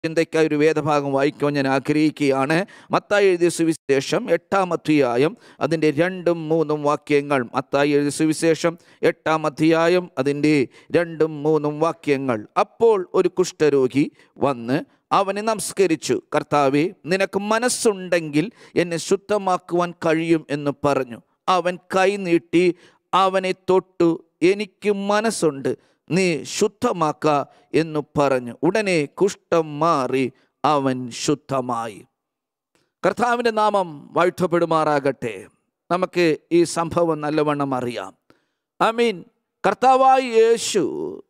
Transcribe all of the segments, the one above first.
ചിന്തയ്ക്കായി ഒരു വേദഭാഗം വായിക്കുവാൻ ഞാൻ ആഗ്രഹിക്കുകയാണ് മത്തായി എഴുതിയ സുവിശേഷം എട്ടാം അധ്യായം അതിൻ്റെ രണ്ടും മൂന്നും വാക്യങ്ങൾ മത്തായി എഴുതിയ സുവിശേഷം എട്ടാം അധ്യായം അതിൻ്റെ രണ്ടും മൂന്നും വാക്യങ്ങൾ അപ്പോൾ ഒരു കുഷ്ഠരോഗി വന്ന് അവനെ നമസ്കരിച്ചു കർത്താവെ നിനക്ക് മനസ്സുണ്ടെങ്കിൽ എന്നെ ശുദ്ധമാക്കുവാൻ കഴിയും എന്ന് പറഞ്ഞു അവൻ കൈ നീട്ടി അവനെ തൊട്ടു എനിക്ക് മനസ്സുണ്ട് നീ ശുദ്ധമാക്ക എന്ന് പറഞ്ഞു ഉടനെ കുഷ്ഠം മാറി അവൻ ശുദ്ധമായി കർത്താവിൻ്റെ നാമം വാഴ്ത്തപ്പെടുമാറാകട്ടെ നമുക്ക് ഈ സംഭവം നല്ലവണ്ണം അറിയാം ഐ മീൻ കർത്താവായി യേശു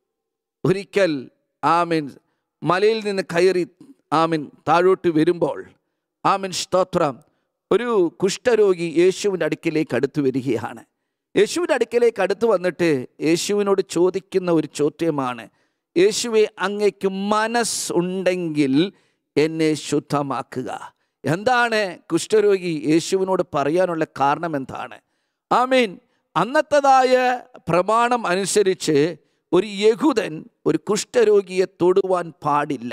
ഒരിക്കൽ ആമീൻ മലയിൽ നിന്ന് കയറി ആമീൻ താഴോട്ട് വരുമ്പോൾ ആമീൻ സ്തോത്രം ഒരു കുഷ്ഠരോഗി യേശുവിൻ്റെ അടുക്കിലേക്ക് അടുത്ത് വരികയാണ് യേശുവിൻ്റെ അടുക്കലേക്ക് അടുത്ത് വന്നിട്ട് യേശുവിനോട് ചോദിക്കുന്ന ഒരു ചോദ്യമാണ് യേശുവെ അങ്ങയ്ക്ക് മനസ്സ് ഉണ്ടെങ്കിൽ എന്നെ ശുദ്ധമാക്കുക എന്താണ് കുഷ്ഠരോഗി യേശുവിനോട് പറയാനുള്ള കാരണം എന്താണ് ആമീൻ അന്നത്തതായ പ്രമാണം അനുസരിച്ച് ഒരു യഹൂദൻ ഒരു കുഷ്ഠരോഗിയെ തൊടുവാൻ പാടില്ല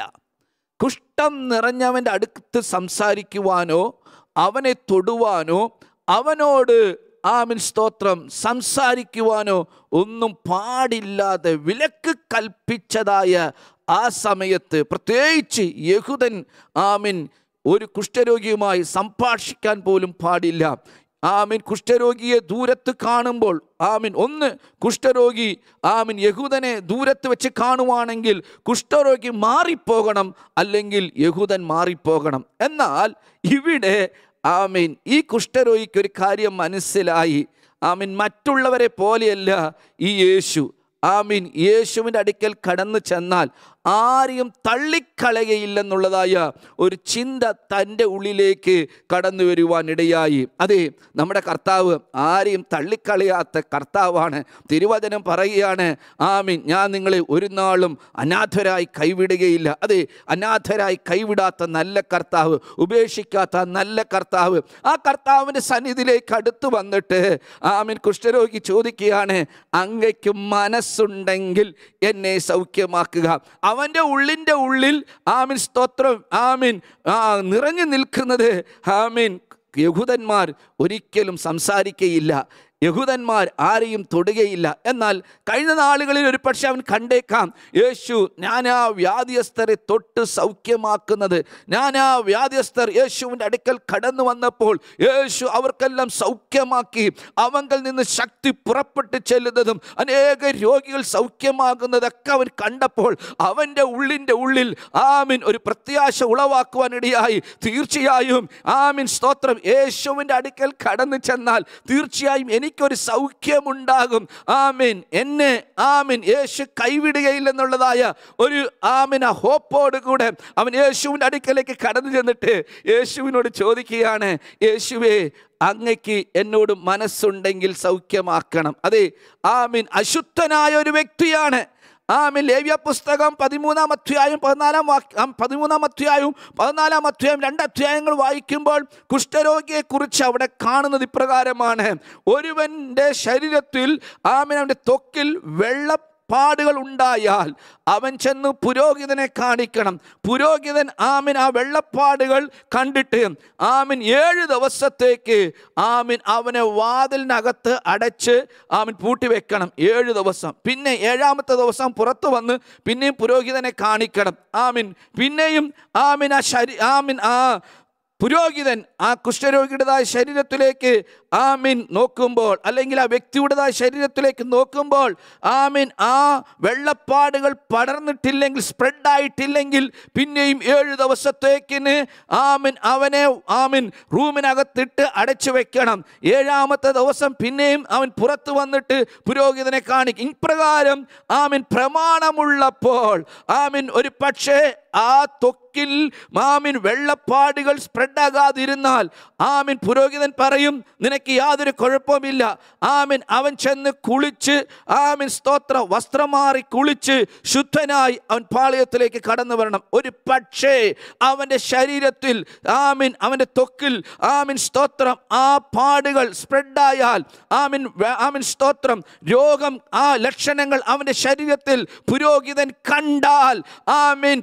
കുഷ്ഠം നിറഞ്ഞവൻ്റെ അടുത്ത് സംസാരിക്കുവാനോ അവനെ തൊടുവാനോ അവനോട് ആമിൻ സ്തോത്രം സംസാരിക്കുവാനോ ഒന്നും പാടില്ലാതെ വിലക്ക് കൽപ്പിച്ചതായ ആ സമയത്ത് പ്രത്യേകിച്ച് യഹുദൻ ആമിൻ ഒരു കുഷ്ഠരോഗിയുമായി സംഭാഷിക്കാൻ പോലും പാടില്ല ആമിൻ കുഷ്ഠരോഗിയെ ദൂരത്ത് കാണുമ്പോൾ ആമിൻ ഒന്ന് കുഷ്ഠരോഗി ആമിൻ യഹൂദനെ ദൂരത്ത് വെച്ച് കാണുവാണെങ്കിൽ കുഷ്ഠരോഗി മാറിപ്പോകണം അല്ലെങ്കിൽ യഹൂദൻ മാറിപ്പോകണം എന്നാൽ ഇവിടെ ആമീൻ ഈ കുഷ്ഠരോഗിക്ക് ഒരു കാര്യം മനസ്സിലായി ആമീൻ മറ്റുള്ളവരെ പോലെയല്ല ഈ യേശു ആമീൻ യേശുവിൻ്റെ അടുക്കൽ കടന്നു ചെന്നാൽ ആരെയും തള്ളിക്കളയയില്ലെന്നുള്ളതായ ഒരു ചിന്ത തൻ്റെ ഉള്ളിലേക്ക് കടന്നു വരുവാൻ ഇടയായി അതെ നമ്മുടെ കർത്താവ് ആരെയും തള്ളിക്കളയാത്ത കർത്താവാണ് തിരുവചനം പറയുകയാണ് ആമീൻ ഞാൻ നിങ്ങളെ ഒരു നാളും അനാഥരായി കൈവിടുകയില്ല അതെ അനാഥരായി കൈവിടാത്ത നല്ല കർത്താവ് ഉപേക്ഷിക്കാത്ത നല്ല കർത്താവ് ആ കർത്താവിൻ്റെ സന്നിധിയിലേക്ക് അടുത്ത് വന്നിട്ട് ആമീൻ കുഷ്ഠരോഗി ചോദിക്കുകയാണ് അങ്ങയ്ക്ക് മനസ്സുണ്ടെങ്കിൽ എന്നെ സൗഖ്യമാക്കുക അവൻ്റെ ഉള്ളിൻ്റെ ഉള്ളിൽ ആമിൻ സ്തോത്രം ആമിൻ ആ നിറഞ്ഞു നിൽക്കുന്നത് ആമിൻ യഹൂദന്മാർ ഒരിക്കലും സംസാരിക്കയില്ല യഹൂദന്മാർ ആരെയും തൊടുകയില്ല എന്നാൽ കഴിഞ്ഞ നാളുകളിൽ ഒരു പക്ഷെ അവൻ കണ്ടേക്കാം യേശു ഞാൻ ആ വ്യാധിയസ്ഥരെ തൊട്ട് സൗഖ്യമാക്കുന്നത് ഞാൻ ആ വ്യാധിയസ്ഥർ യേശുവിൻ്റെ അടുക്കൽ കടന്നു വന്നപ്പോൾ യേശു അവർക്കെല്ലാം സൗഖ്യമാക്കി അവങ്കിൽ നിന്ന് ശക്തി പുറപ്പെട്ട് ചെല്ലുന്നതും അനേക രോഗികൾ സൗഖ്യമാകുന്നതൊക്കെ അവൻ കണ്ടപ്പോൾ അവൻ്റെ ഉള്ളിൻ്റെ ഉള്ളിൽ ആമിൻ ഒരു പ്രത്യാശ ഉളവാക്കുവാനിടയായി തീർച്ചയായും ആമിൻ സ്തോത്രം യേശുവിൻ്റെ അടുക്കൽ കടന്നു ചെന്നാൽ തീർച്ചയായും എനിക്കൊരു സൗഖ്യമുണ്ടാകും ആമിൻ എന്നെ ആമിൻ യേശു കൈവിടുകയില്ലെന്നുള്ളതായ ഒരു ആമിന ഹോപ്പോട് കൂടെ അവൻ യേശുവിൻ്റെ അടുക്കലേക്ക് കടന്നു ചെന്നിട്ട് യേശുവിനോട് ചോദിക്കുകയാണ് യേശുവേ അങ്ങയ്ക്ക് എന്നോട് മനസ്സുണ്ടെങ്കിൽ സൗഖ്യമാക്കണം അതെ ആമിൻ അശുദ്ധനായ ഒരു വ്യക്തിയാണ് ആമിൻ ലേവ്യ പുസ്തകം പതിമൂന്നാം അധ്യായം പതിനാലാം വാക്യ പതിമൂന്നാം അധ്യായവും പതിനാലാം അധ്യായം രണ്ട് അധ്യായങ്ങൾ വായിക്കുമ്പോൾ കുഷ്ഠരോഗിയെക്കുറിച്ച് അവിടെ കാണുന്നത് ഇപ്രകാരമാണ് ഒരുവൻ്റെ ശരീരത്തിൽ ആമിൻ അവൻ്റെ ത്വക്കിൽ വെള്ള പാടുകൾ ഉണ്ടായാൽ അവൻ ചെന്ന് പുരോഹിതനെ കാണിക്കണം പുരോഹിതൻ ആമിൻ ആ വെള്ളപ്പാടുകൾ കണ്ടിട്ട് ആമിൻ ഏഴ് ദിവസത്തേക്ക് ആമിൻ അവനെ വാതിലിനകത്ത് അടച്ച് ആമിൻ പൂട്ടിവെക്കണം ഏഴ് ദിവസം പിന്നെ ഏഴാമത്തെ ദിവസം പുറത്തു വന്ന് പിന്നെയും പുരോഹിതനെ കാണിക്കണം ആമിൻ പിന്നെയും ആമിൻ ആ ശരി ആമിൻ ആ പുരോഹിതൻ ആ കുഷ്ഠരോഗിയുടേതായ ശരീരത്തിലേക്ക് ആമിൻ നോക്കുമ്പോൾ അല്ലെങ്കിൽ ആ വ്യക്തിയുടേതായ ശരീരത്തിലേക്ക് നോക്കുമ്പോൾ ആമിൻ ആ വെള്ളപ്പാടുകൾ പടർന്നിട്ടില്ലെങ്കിൽ സ്പ്രെഡായിട്ടില്ലെങ്കിൽ പിന്നെയും ഏഴ് ദിവസത്തേക്കിന് ആമിൻ അവനെ ആമിൻ റൂമിനകത്തിട്ട് അടച്ചു വെക്കണം ഏഴാമത്തെ ദിവസം പിന്നെയും അവൻ പുറത്തു വന്നിട്ട് പുരോഹിതനെ കാണിക്കും ഇപ്രകാരം ആമിൻ പ്രമാണമുള്ളപ്പോൾ ആമിൻ ഒരു പക്ഷേ ആ ത്വക്കിൽ മാമിൻ വെള്ളപ്പാടുകൾ സ്പ്രെഡാകാതിരുന്നാൽ ആമിൻ പുരോഹിതൻ പറയും നിനക്ക് യാതൊരു കുഴപ്പമില്ല ആമിൻ അവൻ ചെന്ന് കുളിച്ച് ആമിൻ സ്തോത്ര വസ്ത്രം മാറി കുളിച്ച് ശുദ്ധനായി അവൻ പാളയത്തിലേക്ക് കടന്നു വരണം ഒരു പക്ഷേ അവൻ്റെ ശരീരത്തിൽ ആമിൻ അവൻ്റെ ത്വക്കിൽ ആമിൻ സ്തോത്രം ആ പാടുകൾ സ്പ്രെഡായാൽ ആമിൻ വ- ആമിൻ സ്തോത്രം രോഗം ആ ലക്ഷണങ്ങൾ അവൻ്റെ ശരീരത്തിൽ പുരോഹിതൻ കണ്ടാൽ ആമിൻ പുരോ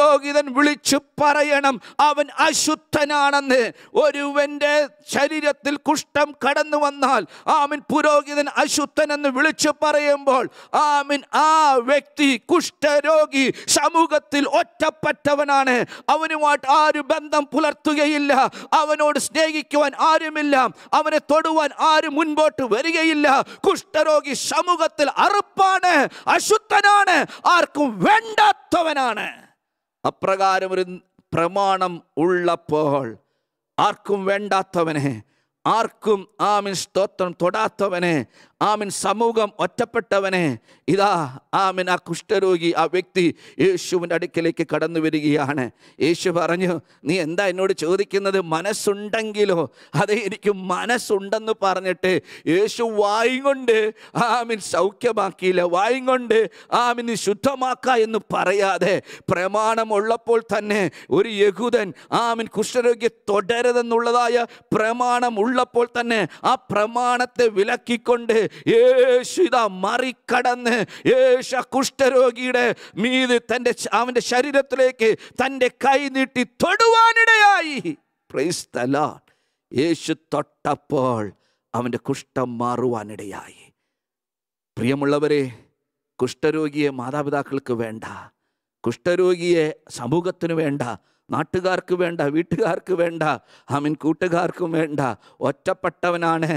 പുരോഹിതൻ വിളിച്ചു പറയണം അവൻ അശുദ്ധനാണെന്ന് ഒരുവന്റെ ശരീരത്തിൽ കുഷ്ഠം കടന്നു വന്നാൽ ആമിൻ പുരോഹിതൻ അശുദ്ധനെന്ന് വിളിച്ചു പറയുമ്പോൾ ആമിൻ ആ വ്യക്തി കുഷ്ഠരോഗി സമൂഹത്തിൽ ഒറ്റപ്പെട്ടവനാണ് അവനുമായിട്ട് ആരും ബന്ധം പുലർത്തുകയില്ല അവനോട് സ്നേഹിക്കുവാൻ ആരുമില്ല അവനെ തൊടുവാൻ ആരും മുൻപോട്ട് വരികയില്ല കുഷ്ഠരോഗി സമൂഹത്തിൽ അറുപ്പാണ് അശുദ്ധനാണ് ആർക്കും വേണ്ടാത്തവനാണ് അപ്രകാരം ഒരു പ്രമാണം ഉള്ളപ്പോൾ ആർക്കും വേണ്ടാത്തവനെ ആർക്കും ആമിൻ സ്തോത്രം തൊടാത്തവനെ ആമിൻ സമൂഹം ഒറ്റപ്പെട്ടവനെ ഇതാ ആമിൻ ആ കുഷ്ഠരോഗി ആ വ്യക്തി യേശുവിൻ്റെ അടുക്കലേക്ക് കടന്നു വരികയാണ് യേശു പറഞ്ഞു നീ എന്താ എന്നോട് ചോദിക്കുന്നത് മനസ്സുണ്ടെങ്കിലോ അതെ എനിക്ക് മനസ്സുണ്ടെന്ന് പറഞ്ഞിട്ട് യേശു വായും കൊണ്ട് ആമിൻ സൗഖ്യമാക്കിയില്ല വായും കൊണ്ട് ആമിൻ ശുദ്ധമാക്ക എന്ന് പറയാതെ പ്രമാണമുള്ളപ്പോൾ തന്നെ ഒരു യഹൂദൻ ആമിൻ കുഷ്ഠരോഗിയെ തുടരുതെന്നുള്ളതായ പ്രമാണം ഉള്ളപ്പോൾ തന്നെ ആ പ്രമാണത്തെ വിലക്കിക്കൊണ്ട് യേശു ഇതാ മറികടന്ന് യേശു ആ കുഷ്ഠരോഗിയുടെ മീത് തൻ്റെ ച- അവൻ്റെ ശരീരത്തിലേക്ക് തൻ്റെ കൈ നീട്ടി തൊടുവാനിടയായി Praise the Lord. യേശു തൊട്ടപ്പോൾ അവൻ്റെ കുഷ്ഠം മാറുവാനിടയായി പ്രിയമുള്ളവരെ കുഷ്ഠരോഗിയെ മാതാപിതാക്കൾക്ക് വേണ്ട കുഷ്ഠരോഗിയെ സമൂഹത്തിന് വേണ്ട നാട്ടുകാർക്ക് വേണ്ട വീട്ടുകാർക്ക് വേണ്ട ആമിൻ കൂട്ടുകാർക്കും വേണ്ട ഒറ്റപ്പെട്ടവനാണ്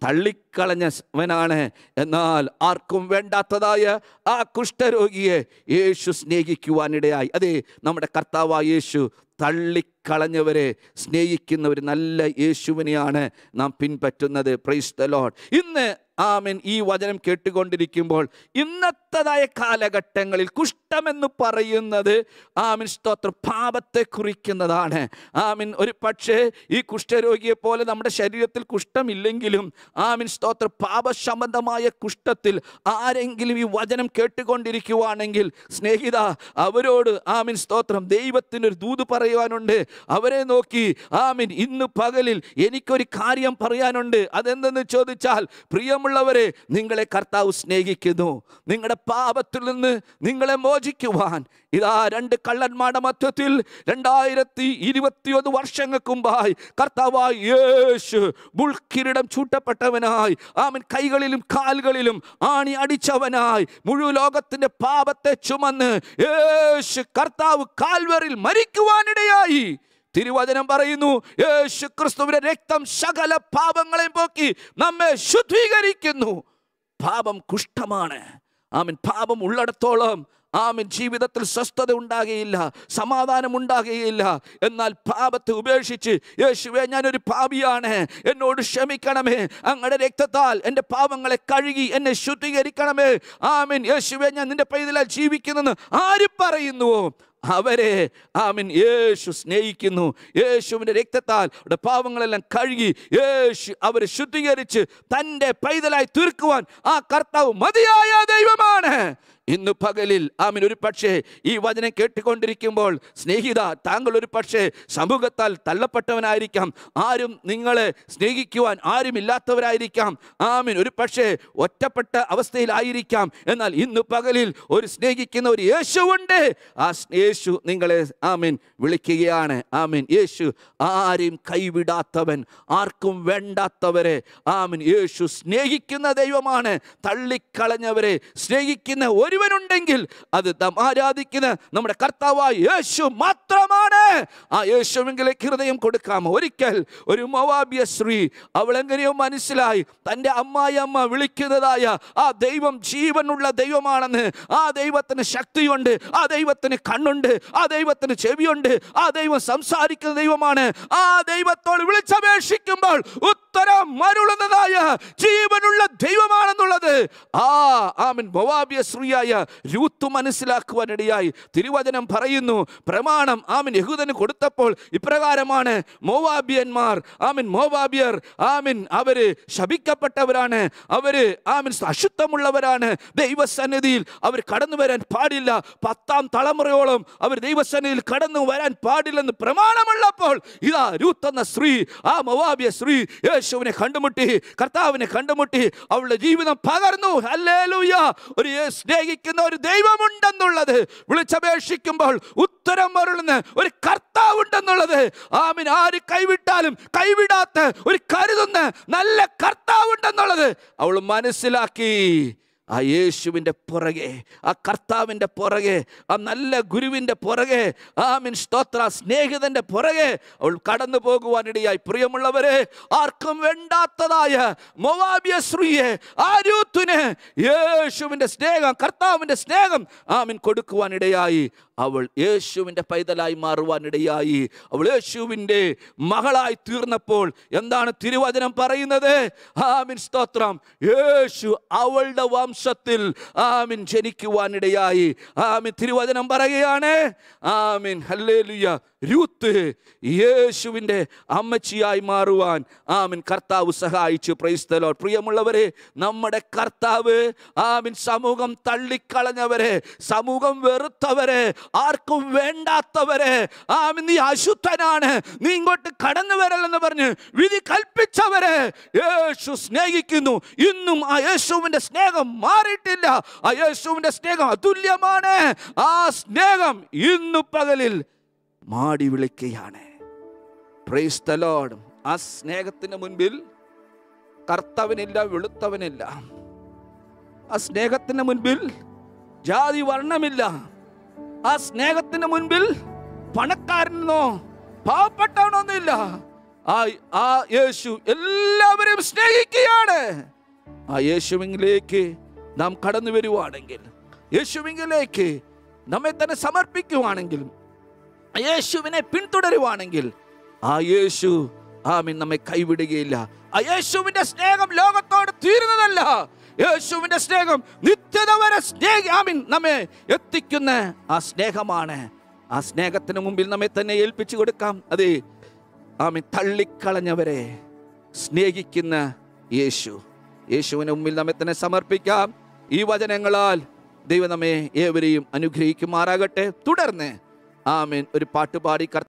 തള്ളിക്കളഞ്ഞവനാണ് എന്നാൽ ആർക്കും വേണ്ടാത്തതായ ആ കുഷ്ഠരോഗിയെ യേശു സ്നേഹിക്കുവാനിടയായി അതെ നമ്മുടെ കർത്താവായ യേശു തള്ളിക്കളഞ്ഞവരെ സ്നേഹിക്കുന്ന ഒരു നല്ല യേശുവിനെയാണ് നാം പിൻപറ്റുന്നത് പ്രൈസ് ദ ലോഡ് ഇന്ന് ആമൻ ഈ വചനം കേട്ടുകൊണ്ടിരിക്കുമ്പോൾ ഇന്നത്തതായ കാലഘട്ടങ്ങളിൽ കുഷ്ഠമെന്ന് പറയുന്നത് ആമിൻ സ്തോത്രം പാപത്തെ കുറിക്കുന്നതാണ് ആമിൻ ഒരു പക്ഷേ ഈ കുഷ്ഠരോഗിയെ പോലെ നമ്മുടെ ശരീരത്തിൽ കുഷ്ഠമില്ലെങ്കിലും ആമിൻ സ്തോത്രം പാപസംബന്ധമായ കുഷ്ഠത്തിൽ ആരെങ്കിലും ഈ വചനം കേട്ടുകൊണ്ടിരിക്കുവാണെങ്കിൽ സ്നേഹിത അവരോട് ആമിൻ സ്തോത്രം ദൈവത്തിനൊരു ദൂത് പറയുവാനുണ്ട് അവരെ നോക്കി ആമിൻ ഇന്ന് പകലിൽ എനിക്കൊരു കാര്യം പറയാനുണ്ട് അതെന്തെന്ന് ചോദിച്ചാൽ പ്രിയമുള്ളവരെ നിങ്ങളെ കർത്താവ് സ്നേഹിക്കുന്നു നിങ്ങളുടെ പാപത്തിൽ നിന്ന് നിങ്ങളെ മോചിക്കുവാൻ ഇതാ രണ്ട് കള്ളന്മാരുടെ മധ്യത്തിൽ രണ്ടായിരത്തി ഇരുപത്തിയൊന്ന് വർഷങ്ങൾക്ക് മുമ്പായി കർത്താവായി യേശു മുൾക്കിരീടം ചൂട്ടപ്പെട്ടവനായി ആമൻ കൈകളിലും കാലുകളിലും ആണി അടിച്ചവനായി മുഴു ലോകത്തിന്റെ പാപത്തെ ചുമന്ന് യേശു കർത്താവ് കാൽവറിൽ മരിക്കുവാനിടയായി തിരുവചനം പറയുന്നു യേശു ക്രിസ്തുവിന്റെ രക്തം സകല പാപങ്ങളെയും പോക്കി നമ്മെ ശുദ്ധീകരിക്കുന്നു പാപം കുഷ്ഠമാണ് ആമൻ പാപം ഉള്ളിടത്തോളം ആമൻ ജീവിതത്തിൽ സ്വസ്ഥത ഉണ്ടാകുകയില്ല സമാധാനം ഉണ്ടാകുകയില്ല എന്നാൽ പാപത്തെ ഉപേക്ഷിച്ച് യേശുവെ ഞാനൊരു പാപിയാണ് എന്നോട് ക്ഷമിക്കണമേ അങ്ങയുടെ രക്തത്താൽ എൻ്റെ പാപങ്ങളെ കഴുകി എന്നെ ശുദ്ധീകരിക്കണമേ ആമൻ യേശുവെ ഞാൻ നിന്റെ പൈതലാൽ ജീവിക്കുന്നെന്ന് ആര് പറയുന്നുവോ അവരെ ആമിൻ യേശു സ്നേഹിക്കുന്നു യേശുവിൻ്റെ രക്തത്താൽ അവരുടെ പാവങ്ങളെല്ലാം കഴുകി യേശു അവരെ ശുദ്ധീകരിച്ച് തൻ്റെ പൈതലായി തീർക്കുവാൻ ആ കർത്താവ് മതിയായ ദൈവമാണ് ഇന്ന് പകലിൽ ആമിൻ ഒരു പക്ഷേ ഈ വചനം കേട്ടുകൊണ്ടിരിക്കുമ്പോൾ സ്നേഹിത താങ്കൾ ഒരു പക്ഷേ സമൂഹത്താൽ തള്ളപ്പെട്ടവനായിരിക്കാം ആരും നിങ്ങളെ സ്നേഹിക്കുവാൻ ആരുമില്ലാത്തവരായിരിക്കാം ആമിൻ ഒരു പക്ഷേ ഒറ്റപ്പെട്ട അവസ്ഥയിലായിരിക്കാം എന്നാൽ ഇന്ന് പകലിൽ ഒരു സ്നേഹിക്കുന്ന ഒരു യേശുവുണ്ട് ആ യേശു നിങ്ങളെ ആമിൻ വിളിക്കുകയാണ് ആമിൻ യേശു ആരെയും കൈവിടാത്തവൻ ആർക്കും വേണ്ടാത്തവരെ ആമിൻ യേശു സ്നേഹിക്കുന്ന ദൈവമാണ് തള്ളിക്കളഞ്ഞവരെ സ്നേഹിക്കുന്ന ഒരുവനുണ്ടെങ്കിൽ അത് നാം ആരാധിക്കുന്ന നമ്മുടെ കർത്താവായ യേശു മാത്രമാണ് ആ യേശുവിലേക്ക് ഹൃദയം കൊടുക്കാമോ ഒരിക്കൽ ഒരു മൊവാബിയ സ്ത്രീ അവൾ എങ്ങനെയോ മനസ്സിലായി തൻ്റെ അമ്മായി അമ്മ വിളിക്കുന്നതായ ആ ദൈവം ജീവനുള്ള ദൈവമാണെന്ന് ആ ദൈവത്തിന് ശക്തിയുണ്ട് ആ ദൈവത്തിന് കണ്ണുണ്ട് ആ ദൈവത്തിന് ചെവിയുണ്ട് ആ ദൈവം സംസാരിക്കുന്ന ദൈവമാണ് ആ ദൈവത്തോട് വിളിച്ചപേക്ഷിക്കുമ്പോൾ ഉത്തരം മരുളുന്നതായ ജീവനുള്ള ദൈവമാണെന്നുള്ളത് ആ ആമൻ മൊവാബിയ സ്ത്രീയായ രൂത്ത് മനസ്സിലാക്കുവാനിടയായി തിരുവചനം പറയുന്നു പ്രമാണം ആമിൻ യഹൂദന് കൊടുത്തപ്പോൾ ഇപ്രകാരമാണ് മോവാബിയന്മാർ ആമിൻ മോവാബിയർ ആമിൻ അവര് ശപിക്കപ്പെട്ടവരാണ് അവര് ആമിൻ അശുദ്ധമുള്ളവരാണ് ദൈവസന്നിധിയിൽ അവർ കടന്നു വരാൻ പാടില്ല പത്താം തലമുറയോളം അവർ ദൈവസന്നിധിയിൽ കടന്നു വരാൻ പാടില്ലെന്ന് പ്രമാണമുള്ളപ്പോൾ ഇതാ രൂത്ത് എന്ന സ്ത്രീ ആ മൊവാബിയ സ്ത്രീ യേശുവിനെ കണ്ടുമുട്ടി കർത്താവിനെ കണ്ടുമുട്ടി അവളുടെ ജീവിതം പകർന്നു ഹല്ലേലൂയ ഒരു യേ- സ്നേഹിക്കുന്ന ഒരു ദൈവമുണ്ടെന്നുള്ളത് വിളിച്ചപേക്ഷിക്കുമ്പോൾ ഉത്തരം മരുളുന്ന ഒരു കർത്താവുണ്ടെന്നുള്ളത് ആമിൻ ആര് കൈവിട്ടാലും കൈവിടാത്ത ഒരു കരുതുന്ന നല്ല കർത്താവുണ്ടെന്നുള്ളത് അവൾ മനസ്സിലാക്കി ആ യേശുവിൻ്റെ പുറകെ ആ കർത്താവിൻ്റെ പുറകെ ആ നല്ല ഗുരുവിൻ്റെ പുറകെ ആ മിൻ സ്തോത്ര സ്നേഹിതൻ്റെ പുറകെ അവൾ കടന്നു പോകുവാനിടയായി പ്രിയമുള്ളവരെ ആർക്കും വേണ്ടാത്തതായ മൊവാബിയ ശ്രീയെ ആ രൂത്തിന് യേശുവിൻ്റെ സ്നേഹം കർത്താവിൻ്റെ സ്നേഹം ആമിൻ കൊടുക്കുവാനിടയായി അവൾ യേശുവിൻ്റെ പൈതലായി മാറുവാനിടയായി അവൾ യേശുവിൻ്റെ മകളായി തീർന്നപ്പോൾ എന്താണ് തിരുവചനം പറയുന്നത് ആമിൻ സ്തോത്രം യേശു അവളുടെ വംശത്തിൽ ആമിൻ ജനിക്കുവാനിടയായി ആമിൻ തിരുവചനം പറയുകയാണ് ആമിൻ ഹല്ലേലൂയ രൂത്ത് യേശുവിൻ്റെ അമ്മച്ചിയായി മാറുവാൻ ആമിൻ കർത്താവ് സഹായിച്ചു പ്രൈസ്തലോ പ്രിയമുള്ളവരെ നമ്മുടെ കർത്താവ് ആമിൻ സമൂഹം തള്ളിക്കളഞ്ഞവരെ സമൂഹം വെറുത്തവരെ ആർക്കും വേണ്ടാത്തവരെ ആമിൻ നീ അശുദ്ധനാണ് നീ ഇങ്ങോട്ട് കടന്നു വരലെന്ന് പറഞ്ഞ് വിധി കൽപ്പിച്ചവരെ യേശു സ്നേഹിക്കുന്നു ഇന്നും ആ യേശുവിൻ്റെ സ്നേഹം മാറിയിട്ടില്ല ആ യേശുവിൻ്റെ സ്നേഹം അതുല്യമാണ് ആ സ്നേഹം ഇന്നു പകലിൽ മാടി വിളിക്കുകയാണ് പ്രൈസ് ദ ലോർഡ് ആ സ്നേഹത്തിന് മുൻപിൽ കർത്തവനില്ല വെളുത്തവനില്ല ആ സ്നേഹത്തിന് മുൻപിൽ ജാതി വർണ്ണമില്ല ആ സ്നേഹത്തിന് മുൻപിൽ പണക്കാരനെന്നോ പാവപ്പെട്ടവനൊന്നുമില്ല ആ ആ യേശു എല്ലാവരെയും സ്നേഹിക്കുകയാണ് ആ യേശുവിലേക്ക് നാം കടന്നു വരുവാണെങ്കിൽ യേശുവിലേക്ക് നമ്മെ തന്നെ സമർപ്പിക്കുവാണെങ്കിൽ ആ യേശുവിനെ പിന്തുടരുവാണെങ്കിൽ ആ യേശു ആമീൻ നമ്മെ കൈവിടുകയില്ല ആ യേശുവിന്റെ സ്നേഹം ലോകത്തോട് തീരുന്നതല്ല യേശുവിന്റെ സ്നേഹം നിത്യത വരെ സ്നേഹ ആമീൻ നമ്മെ എത്തിക്കുന്ന ആ സ്നേഹമാണ് ആ സ്നേഹത്തിന് മുമ്പിൽ നമ്മെ തന്നെ ഏൽപ്പിച്ചു കൊടുക്കാം അതെ ആമീൻ തള്ളിക്കളഞ്ഞവരെ സ്നേഹിക്കുന്ന യേശു യേശുവിന് മുമ്പിൽ നമ്മെ തന്നെ സമർപ്പിക്കാം ഈ വചനങ്ങളാൽ ദൈവം നമ്മെ ഏവരെയും അനുഗ്രഹിക്കുമാറാകട്ടെ തുടർന്ന് ആമീൻ ഒരു പാട്ടുപാടി കർത്ത